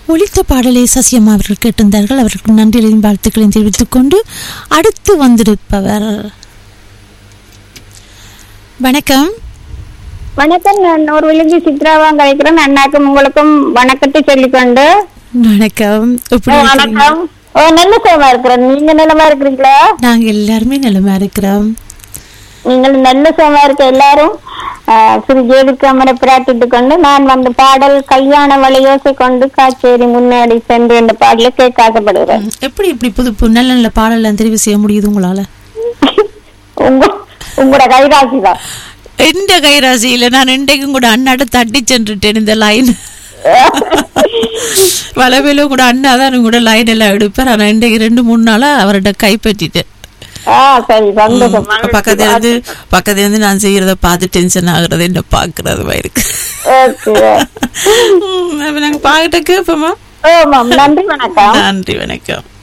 ஒலித்த பாடலை சசியம்மா அவர்கள் கேட்டிருந்தார்கள் அவர்களுக்கு நன்றிகளையும் வாழ்த்துக்களையும் தெரிவித்துக் கொண்டு அடுத்து வந்திருப்பவர் வணக்கம் வணக்கம் நான் ஒரு விழுந்து சித்ராவாங்க வைக்கிறேன் அண்ணாக்கும் உங்களுக்கும் வணக்கத்தை சொல்லிக்கொண்டு வணக்கம் எப்படி ஓ, இருக்கீங்க? வணக்கம் ஓ நல்ல சுகமா இருக்கிறேன் நீங்க நலமா இருக்கிறீங்களா நாங்க எல்லாருமே நலமா இருக்கிறோம் நீங்கள் நல்ல சுகமா இருக்க எல்லாரும் ஆஹ், ஸ்ரீ ஜேவிக்காமரை பிரார்த்தித்துக் கொண்டு நான் வந்து பாடல் கல்யாண வழியோசை கொண்டு காச்சேரி முன்னாடி சென்று என்ற பாடலை கேட்க ஆசைப்படுகிறேன் ம், எப்படி இப்படி புது புது நல்ல நல்ல பாடலாம் தெரிவு செய்ய முடியுது உங்களால உங்க உங்களோட கைராசி தான் எந்த கைராசியில நான் இன்றைக்கும் கூட அண்ணாட்ட தட்டி சென்றுட்டேன் இந்த லைன் வளவேலும் கூட அண்ணா தான் கூட லைன் எல்லாம் எடுப்பார் ஆனா இன்றைக்கு ரெண்டு மூணு நாளா அவர்கிட்ட கைப்பற்றிட்டேன் ஆ சரி சந்தோஷம் பக்கத்துல இருந்து பக்கத்துல இருந்து நான் செய்யறத பார்த்து டென்ஷன் ஆகுறது என்ன பாக்குறது இருக்கு ஓகே ம், அப்ப நாங்க பாக்கிட்ட கேட்போமா ஓ மேம் நன்றி வணக்கம் நன்றி வணக்கம்